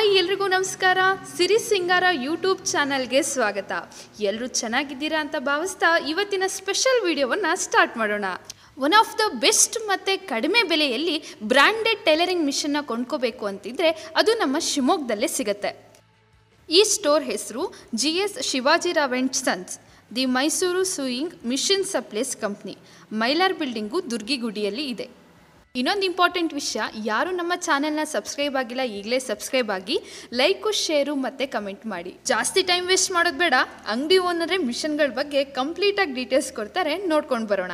hi ಎಲ್ರಿಗೂ ನಮಸ್ಕಾರ ಸಿರಿ ಸಿಂಗಾರ ಯೂಟ್ಯೂಬ್ ಚಾನಲ್ಗೆ ಸ್ವಾಗತ ಎಲ್ಲರೂ ಚೆನ್ನಾಗಿದ್ದೀರಾ ಅಂತ ಭಾವಿಸ್ತಾ ಇವತ್ತಿನ ಸ್ಪೆಷಲ್ ವಿಡಿಯೋವನ್ನು ಸ್ಟಾರ್ಟ್ ಮಾಡೋಣ ಒನ್ ಆಫ್ ದ ಬೆಸ್ಟ್ ಮತ್ತು ಕಡಿಮೆ ಬೆಲೆಯಲ್ಲಿ ಬ್ರ್ಯಾಂಡೆಡ್ ಟೈಲರಿಂಗ್ ಮಿಷನ್ನ ಕೊಂಡ್ಕೋಬೇಕು ಅಂತಿದ್ರೆ ಅದು ನಮ್ಮ ಶಿವಮೊಗ್ಗದಲ್ಲೇ ಸಿಗುತ್ತೆ ಈ ಸ್ಟೋರ್ ಹೆಸರು G S Shivajirao and sons the Mysuru sewing machine supplies company Mylar building ದುರ್ಗಿಗುಡಿಯಲ್ಲಿ ಇದೆ ಇನ್ನೊಂದು ಇಂಪಾರ್ಟೆಂಟ್ ವಿಷಯ ಯಾರು ನಮ್ಮ ಚಾನೆಲ್ನ ಸಬ್ಸ್ಕ್ರೈಬ್ ಆಗಿಲ್ಲ ಈಗಲೇ ಸಬ್ಸ್ಕ್ರೈಬ್ ಆಗಿ ಲೈಕು ಶೇರು ಮತ್ತು ಕಮೆಂಟ್ ಮಾಡಿ ಜಾಸ್ತಿ ಟೈಮ್ ವೇಸ್ಟ್ ಮಾಡೋದು ಬೇಡ ಅಂಗಡಿ ಓನರೇ ಮಿಷನ್ಗಳ ಬಗ್ಗೆ ಕಂಪ್ಲೀಟಾಗಿ ಡೀಟೇಲ್ಸ್ ಕೊಡ್ತಾರೆ ನೋಡ್ಕೊಂಡು ಬರೋಣ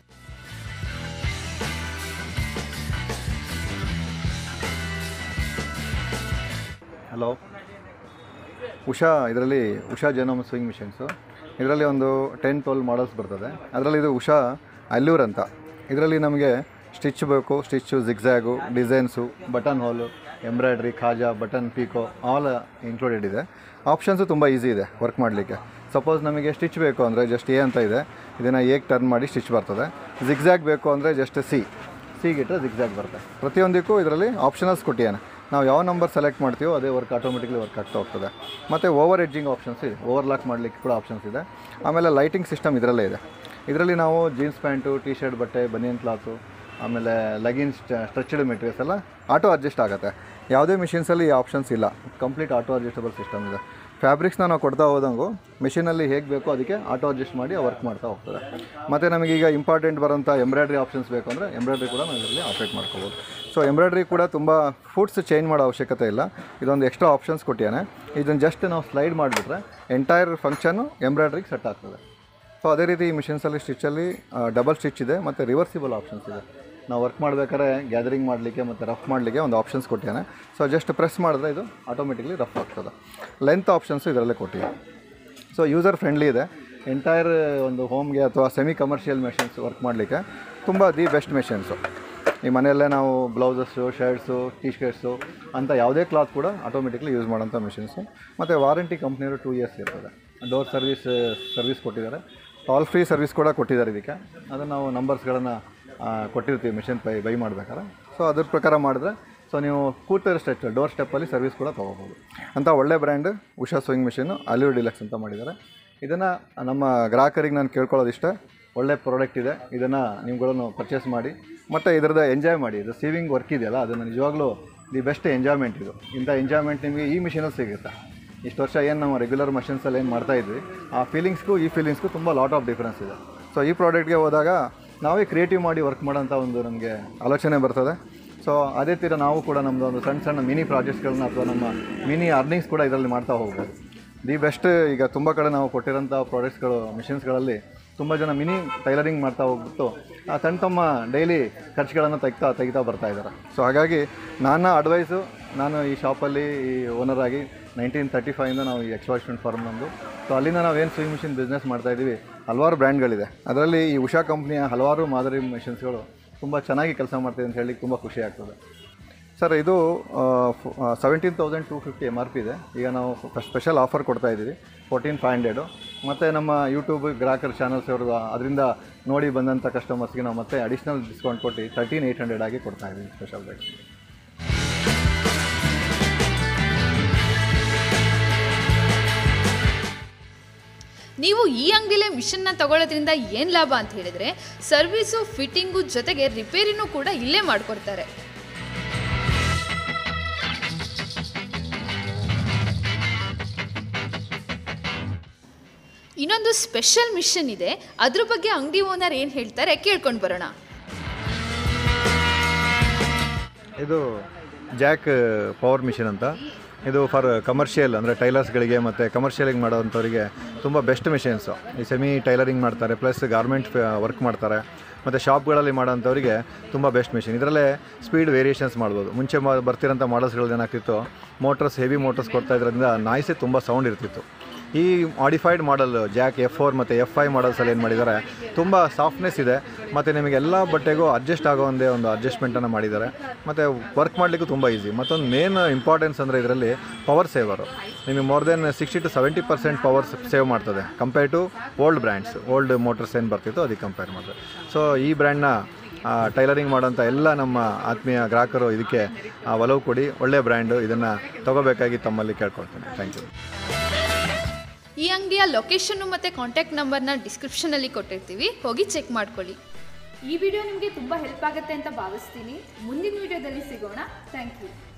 ಹಲೋ ಉಷಾ ಇದರಲ್ಲಿ ಉಷಾ ಜನೋಮ್ ಸ್ವಿಂಗ್ ಮಿಷನ್ಸು ಇದರಲ್ಲಿ ಒಂದು ಟೆನ್ ಟ್ವೆಲ್ ಮಾಡಲ್ಸ್ ಬರ್ತದೆ ಅದರಲ್ಲಿ ಇದು ಉಷಾ ಅಲ್ಲೂರ್ ಅಂತ ಇದರಲ್ಲಿ ನಮಗೆ ಸ್ಟಿಚ್ ಬೇಕು stitch zigzag designs button hole embroidery ಖಾಜಾ ಬಟನ್ ಪೀಕೋ ಆಲ್ ಇನ್ಕ್ಲೂಡೆಡ್ ಇದೆ ಆಪ್ಷನ್ಸು ತುಂಬ ಈಸಿ ಇದೆ ವರ್ಕ್ ಮಾಡಲಿಕ್ಕೆ ಸಪೋಸ್ ನಮಗೆ ಸ್ಟಿಚ್ ಬೇಕು ಅಂದರೆ ಜಸ್ಟ್ ಎ ಅಂತ ಇದೆ ಇದನ್ನು ಏಕ್ ಟರ್ನ್ ಮಾಡಿ ಸ್ಟಿಚ್ ಬರ್ತದೆ ಜಿಗ್ಝ್ಯಾಗ್ ಬೇಕು ಅಂದರೆ ಜಸ್ಟ್ ಸಿ ಸಿಗಿಟ್ಟರೆ ಜಿಗ್ಝ್ಯಾಗ್ ಬರುತ್ತೆ ಪ್ರತಿಯೊಂದಕ್ಕೂ ಇದರಲ್ಲಿ ಆಪ್ಷನಲ್ಸ್ ಕೊಟ್ಟಿದ್ದಾನೆ ನಾವು ಯಾವ ನಂಬರ್ ಸೆಲೆಕ್ಟ್ ಮಾಡ್ತೀವೋ ಅದೇ ವರ್ಕ್ ಆಟೋಮೆಟಿಕ್ಲಿ ವರ್ಕ್ ಆಗ್ತಾ ಹೋಗ್ತದೆ ಮತ್ತು ಓವರ್ ಎಡ್ಜಿಂಗ್ ಆಪ್ಷನ್ಸ್ ಇದೆ ಓವರ್ ಲಾಕ್ ಮಾಡಲಿಕ್ಕೆ ಕೂಡ ಆಪ್ಷನ್ಸ್ ಇದೆ ಆಮೇಲೆ ಲೈಟಿಂಗ್ ಸಿಸ್ಟಮ್ ಇದರಲ್ಲೇ ಇದೆ ಇದರಲ್ಲಿ ನಾವು ಜೀನ್ಸ್ ಪ್ಯಾಂಟು ಟಿ ಶರ್ಟ್ ಬಟ್ಟೆ ಬನಿಯನ್ ಕ್ಲಾತು ಆಮೇಲೆ ಲಗಿನ್ಸ್ ಸ್ಟ್ರೆಚ್ಡ್ ಮೆಟೀರಿಯಲ್ಸ್ ಎಲ್ಲ ಆಟೋ ಅಡ್ಜಸ್ಟ್ ಆಗುತ್ತೆ ಯಾವುದೇ ಮಿಷಿನ್ಸಲ್ಲಿ ಈ ಆಪ್ಷನ್ಸ್ ಇಲ್ಲ ಕಂಪ್ಲೀಟ್ ಆಟೋ ಅಡ್ಜಸ್ಟಬಲ್ ಸಿಸ್ಟಮ್ ಇದೆ ಫ್ಯಾಬ್ರಿಕ್ಸ್ನ ನಾವು ಕೊಡ್ತಾ ಹೋದಂಗೂ ಮಿಷಿನಲ್ಲಿ ಹೇಗೆ ಬೇಕೋ ಅದಕ್ಕೆ ಆಟೋ ಅಡ್ಜಸ್ಟ್ ಮಾಡಿ ವರ್ಕ್ ಮಾಡ್ತಾ ಹೋಗ್ತದೆ ಮತ್ತು ನಮಗೀಗ ಇಂಪಾರ್ಟೆಂಟ್ ಬರೋಂಥ ಎಂಬ್ರಾಯ್ಡ್ರಿ ಆಪ್ಷನ್ಸ್ ಬೇಕು ಅಂದರೆ ಎಂಬ್ರಾಯ್ಡ್ರಿ ಕೂಡ ನಾವು ಇದರಲ್ಲಿ ಆಪ್ರೇಟ್ ಮಾಡ್ಕೋಬೋದು ಸೊ ಎಂಬ್ರಾಯ್ಡ್ರಿ ಕೂಡ ತುಂಬ ಫುಡ್ಸ್ ಚೇಂಜ್ ಮಾಡೋ ಅವಶ್ಯಕತೆ ಇಲ್ಲ ಇದೊಂದು ಎಕ್ಸ್ಟ್ರಾ ಆಪ್ಷನ್ಸ್ ಕೊಟ್ಟಿದ್ದಾನೆ ಇದನ್ನು ಜಸ್ಟ್ ನಾವು ಸ್ಲೈಡ್ ಮಾಡಿಬಿಟ್ರೆ ಎಂಟೈರ್ ಫಂಕ್ಷನ್ನು ಎಂಬ್ರಾಯ್ಡ್ರಿಗೆ ಸೆಟ್ ಆಗ್ತದೆ ಸೊ ಅದೇ ರೀತಿ ಈ ಮಿಷನ್ಸಲ್ಲಿ ಸ್ಟಿಚ್ಚಲ್ಲಿ ಡಬಲ್ ಸ್ಟಿಚ್ ಇದೆ ಮತ್ತು ರಿವರ್ಸಿಬಲ್ ಆಪ್ಷನ್ಸ್ ಇದೆ ನಾವು ವರ್ಕ್ ಮಾಡಬೇಕಾದ್ರೆ ಗ್ಯಾದರಿಂಗ್ ಮಾಡಲಿಕ್ಕೆ ಮತ್ತು ರಫ್ ಮಾಡಲಿಕ್ಕೆ ಒಂದು ಆಪ್ಷನ್ಸ್ ಕೊಟ್ಟಿದ್ದಾನೆ ಸೊ ಜಸ್ಟ್ ಪ್ರೆಸ್ ಮಾಡಿದ್ರೆ ಇದು ಆಟೋಮೆಟಿಕ್ಲಿ ರಫ್ ಆಗ್ತದೆ ಲೆಂತ್ ಆಪ್ಷನ್ಸು ಇದರಲ್ಲೇ ಕೊಟ್ಟಿದ್ದಾನೆ ಸೊ ಯೂಸರ್ ಫ್ರೆಂಡ್ಲಿ ಇದೆ ಎಂಟೈರ್ ಒಂದು ಹೋಮ್ಗೆ ಅಥವಾ ಸೆಮಿ ಕಮರ್ಷಿಯಲ್ ಮೆಷಿನ್ಸ್ ವರ್ಕ್ ಮಾಡಲಿಕ್ಕೆ ತುಂಬ ದಿ ಬೆಸ್ಟ್ ಮೆಷಿನ್ಸು ಈ ಮನೆಯಲ್ಲೇ ನಾವು ಬ್ಲೌಸಸ್ಸು ಶರ್ಟ್ಸು ಟಿ ಶರ್ಟ್ಸು ಅಂತ ಯಾವುದೇ ಕ್ಲಾತ್ ಕೂಡ ಆಟೋಮೆಟಿಕ್ಲಿ ಯೂಸ್ ಮಾಡೋಂಥ ಮಿಷಿನ್ಸು ಮತ್ತು ವಾರಂಟಿ ಕಂಪ್ನಿಯವರು ಟೂ ಇಯರ್ಸ್ ಇರ್ತದೆ ಡೋರ್ ಸರ್ವಿಸ್ ಸರ್ವಿಸ್ ಕೊಟ್ಟಿದ್ದಾರೆ ಕಾಲ್ ಫ್ರೀ ಸರ್ವಿಸ್ ಕೂಡ ಕೊಟ್ಟಿದ್ದಾರೆ ಇದಕ್ಕೆ ಅದನ್ನು ನಾವು ನಂಬರ್ಸ್ಗಳನ್ನು ಕೊಟ್ಟಿರ್ತೀವಿ ಮಿಷಿನ್ ಪೈ ಬೈ ಮಾಡ್ಬೇಕಾದ್ರೆ ಸೊ ಅದ್ರ ಪ್ರಕಾರ ಮಾಡಿದ್ರೆ ಸೊ ನೀವು ಕೂತರ್ ಸ್ಟೆಚ್ ಡೋರ್ ಸ್ಟೆಪ್ಪಲ್ಲಿ ಸರ್ವಿಸ್ ಕೂಡ ತೊಗೋಬೋದು ಅಂತ ಒಳ್ಳೆ ಬ್ರ್ಯಾಂಡ್ ಉಷಾ ಸ್ವಿಂಗ್ ಮಿಷಿನ್ನು ಅಲಿಯೋ ಡಿಲಕ್ಸ್ ಅಂತ ಮಾಡಿದ್ದಾರೆ ಇದನ್ನು ನಮ್ಮ ಗ್ರಾಹಕರಿಗೆ ನಾನು ಕೇಳ್ಕೊಳ್ಳೋದಿಷ್ಟ ಒಳ್ಳೆ ಪ್ರಾಡಕ್ಟ್ ಇದೆ ಇದನ್ನು ನೀವುಗಳನ್ನು ಪರ್ಚೇಸ್ ಮಾಡಿ ಮತ್ತು ಇದರದ್ದು ಎಂಜಾಯ್ ಮಾಡಿ ಇದು ಸೇವಿಂಗ್ ವರ್ಕ್ ಇದೆಯಲ್ಲ ಅದನ್ನು ನಿಜವಾಗ್ಲೂ ದಿ ಬೆಸ್ಟ್ ಎಂಜಾಯ್ಮೆಂಟ್ ಇದು ಇಂಥ ಎಂಜಾಯ್ಮೆಂಟ್ ನಿಮಗೆ ಈ ಮಿಷಿನಲ್ಲಿ ಸಿಗುತ್ತೆ ಇಷ್ಟು ವರ್ಷ ಏನು ನಾವು ರೆಗ್ಯುಲರ್ ಮಷಿನ್ಸಲ್ಲಿ ಏನು ಮಾಡ್ತಾಯಿದ್ವಿ ಆ ಫೀಲಿಂಗ್ಸ್ಗೂ ಈ ಫೀಲಿಂಗ್ಸ್ಗೂ ತುಂಬ ಲಾಟ್ ಆಫ್ ಡಿಫ್ರೆನ್ಸ್ ಇದೆ ಸೊ ಈ ಪ್ರಾಡಕ್ಟ್ಗೆ ಹೋದಾಗ ನಾವೇ ಕ್ರಿಯೇಟಿವ್ ಮಾಡಿ ವರ್ಕ್ ಮಾಡೋಂಥ ಒಂದು ನಮಗೆ ಆಲೋಚನೆ ಬರ್ತದೆ ಸೊ ಅದೇ ಥರ ನಾವು ಕೂಡ ನಮ್ಮದು ಒಂದು ಸಣ್ಣ ಸಣ್ಣ ಮಿನಿ ಪ್ರಾಜೆಕ್ಟ್ಸ್ಗಳನ್ನ ಅಥವಾ ನಮ್ಮ ಮಿನಿ ಅರ್ನಿಂಗ್ಸ್ ಕೂಡ ಇದರಲ್ಲಿ ಮಾಡ್ತಾ ಹೋಗ್ಬೋದು ದಿ ಬೆಸ್ಟ್ ಈಗ ತುಂಬ ಕಡೆ ನಾವು ಕೊಟ್ಟಿರೋಂಥ ಪ್ರಾಡಕ್ಟ್ಸ್ಗಳು ಮಿಷಿನ್ಸ್ಗಳಲ್ಲಿ ತುಂಬ ಜನ ಮಿನಿ ಟೈಲರಿಂಗ್ ಮಾಡ್ತಾ ಹೋಗ್ಬಿಟ್ಟು ಆ ಸಣ್ಣ ತಮ್ಮ ಡೈಲಿ ಖರ್ಚುಗಳನ್ನು ತೆಗಿತಾ ತೆಗಿತಾ ಬರ್ತಾ ಇದ್ದಾರೆ ಸೊ ಹಾಗಾಗಿ ನನ್ನ ಅಡ್ವೈಸು ನಾನು ಈ ಶಾಪಲ್ಲಿ ಈ ಓನರ್ ಆಗಿ ನೈನ್ಟೀನ್ ತರ್ಟಿ ಫೈವಿಂದ ನಾವು ಈ ಎಕ್ಸ್ಪಾರ್ಟ್ಮೆಂಟ್ ಫಾರ್ಮ್ ನಮ್ಮದು ಸೊ ಅಲ್ಲಿಂದ ನಾವೇನು ಸ್ವಿಂಗ್ ಮಿಷಿನ್ ಬಿಸ್ನೆಸ್ ಮಾಡ್ತಾಯಿದ್ದೀವಿ ಹಲವಾರು ಬ್ರ್ಯಾಂಡ್ಗಳಿದೆ ಅದರಲ್ಲಿ ಈ ಉಷಾ ಕಂಪ್ನಿಯ ಹಲವಾರು ಮಾದರಿ ಮಿಷಿನ್ಸ್ಗಳು ತುಂಬ ಚೆನ್ನಾಗಿ ಕೆಲಸ ಮಾಡ್ತಿದೆ ಅಂತ ಹೇಳಿ ತುಂಬ ಖುಷಿ ಆಗ್ತದೆ ಸರ್ ಇದು seventeen thousand two fifty M R P ಇದೆ ಈಗ ನಾವು ಸ್ಪೆಷಲ್ ಆಫರ್ ಕೊಡ್ತಾ ಇದ್ದೀವಿ ಫೋರ್ಟೀನ್ ಫೈವ್ ಹಂಡ್ರೆಡು ಮತ್ತು ನಮ್ಮ ಯೂಟ್ಯೂಬ್ ಗ್ರಾಹಕರ ಚಾನಲ್ಸ್ ಅವರು ಅದರಿಂದ ನೋಡಿ ಬಂದಂಥ ಕಸ್ಟಮರ್ಸ್ಗೆ ನಾವು ಮತ್ತೆ ಅಡಿಷ್ನಲ್ ಡಿಸ್ಕೌಂಟ್ ಕೊಟ್ಟು ತರ್ಟೀನ್ ಏಯ್ಟ್ ಹಂಡ್ರೆಡ್ ಆಗಿ ಕೊಡ್ತಾ ಇದ್ದೀವಿ ಸ್ಪೆಷಲ್ ರೇಟ್ ನೀವು ಈ ಅಂಗಡಿಲೇ ಮಿಷನ್ನ ತಗೊಳ್ಳೋದ್ರಿಂದ ಏನು ಲಾಭ ಅಂತ ಹೇಳಿದರೆ ಸರ್ವಿಸು ಫಿಟ್ಟಿಂಗು ಜೊತೆಗೆ ರಿಪೇರಿನೂ ಕೂಡ ಇಲ್ಲೇ ಮಾಡಿಕೊಡ್ತಾರೆ ಇನ್ನೊಂದು ಸ್ಪೆಷಲ್ ಮಿಷನ್ ಇದೆ ಅದ್ರ ಬಗ್ಗೆ ಅಂಗಡಿ ಓನರ್ ಏನು ಹೇಳ್ತಾರೆ ಕೇಳ್ಕೊಂಡು ಬರೋಣ ಇದು ಜಾಕ್ ಪವರ್ ಮಿಷಿನ್ ಅಂತ ಇದು ಫಾರ್ ಕಮರ್ಷಿಯಲ್ ಅಂದರೆ ಟೈಲರ್ಸ್ಗಳಿಗೆ ಮತ್ತು ಕಮರ್ಷಿಯಲಿಂಗ್ ಮಾಡೋವಂಥವ್ರಿಗೆ ತುಂಬ ಬೆಸ್ಟ್ ಮಿಷಿನ್ಸು ಈ ಸೆಮಿ ಟೈಲರಿಂಗ್ ಮಾಡ್ತಾರೆ ಪ್ಲಸ್ ಗಾರ್ಮೆಂಟ್ ವರ್ಕ್ ಮಾಡ್ತಾರೆ ಮತ್ತು ಶಾಪ್ಗಳಲ್ಲಿ ಮಾಡೋಂಥವ್ರಿಗೆ ತುಂಬ ಬೆಸ್ಟ್ ಮಿಷಿನ್ ಇದರಲ್ಲೇ ಸ್ಪೀಡ್ ವೇರಿಯೇಷನ್ಸ್ ಮಾಡ್ಬೋದು ಮುಂಚೆ ಮಾ ಬರ್ತಿರೋಂಥ ಮಾಡಲ್ಸ್ಗಳು ಏನಾಗ್ತಿತ್ತು ಮೋಟರ್ಸ್ ಹೆವಿ ಮೋಟರ್ಸ್ ಕೊಡ್ತಾ ಇದ್ರಿಂದ ನಾಯ್ಸೇ ತುಂಬ ಸೌಂಡ್ ಇರ್ತಿತ್ತು ಈ modified model Jack F four ಮತ್ತು ಎಫ್ ಫೈವ್ ಮಾಡಲ್ಸಲ್ಲಿ ಏನು ಮಾಡಿದ್ದಾರೆ ತುಂಬ ಸಾಫ್ಟ್ನೆಸ್ ಇದೆ ಮತ್ತು ನಿಮಗೆ ಎಲ್ಲ ಬಟ್ಟೆಗೂ ಅಡ್ಜಸ್ಟ್ ಆಗೋ ಒಂದೇ ಒಂದು ಅಡ್ಜಸ್ಟ್ಮೆಂಟನ್ನು ಮಾಡಿದ್ದಾರೆ ಮತ್ತು ವರ್ಕ್ ಮಾಡಲಿಕ್ಕೂ ತುಂಬ ಈಸಿ ಮತ್ತೊಂದು ಮೇನ್ ಇಂಪಾರ್ಟೆನ್ಸ್ ಅಂದರೆ ಇದರಲ್ಲಿ ಪವರ್ ಸೇವರು ನಿಮಗೆ more than sixty to seventy percent power save ಮಾಡ್ತದೆ compare to old brands old motors ಏನು ಬರ್ತಿತ್ತು ಅದಕ್ಕೆ ಕಂಪೇರ್ ಮಾಡಿದ್ರೆ ಸೊ ಈ ಬ್ರ್ಯಾಂಡ್ನ ಟೈಲರಿಂಗ್ ಮಾಡೋಂಥ ಎಲ್ಲ ನಮ್ಮ ಆತ್ಮೀಯ ಗ್ರಾಹಕರು ಇದಕ್ಕೆ ಆ, ಒಲವು ಕೊಡಿ ಒಳ್ಳೆಯ ಬ್ರ್ಯಾಂಡು ಇದನ್ನು ತಗೋಬೇಕಾಗಿ ತಮ್ಮಲ್ಲಿ ಕೇಳ್ಕೊಳ್ತೀನಿ ಥ್ಯಾಂಕ್ ಯು ಈ ಅಂಗಡಿಯ ಲೊಕೇಶನ್ನು ಮತ್ತು ಕಾಂಟ್ಯಾಕ್ಟ್ ನಂಬರ್ನ ಡಿಸ್ಕ್ರಿಪ್ಷನಲ್ಲಿ ಕೊಟ್ಟಿರ್ತೀವಿ ಹೋಗಿ ಚೆಕ್ ಮಾಡ್ಕೊಳ್ಳಿ ಈ ವಿಡಿಯೋ ನಿಮಗೆ ತುಂಬ ಹೆಲ್ಪ್ ಆಗುತ್ತೆ ಅಂತ ಭಾವಿಸ್ತೀನಿ ಮುಂದಿನ ವಿಡಿಯೋದಲ್ಲಿ ಸಿಗೋಣ ಥ್ಯಾಂಕ್ ಯು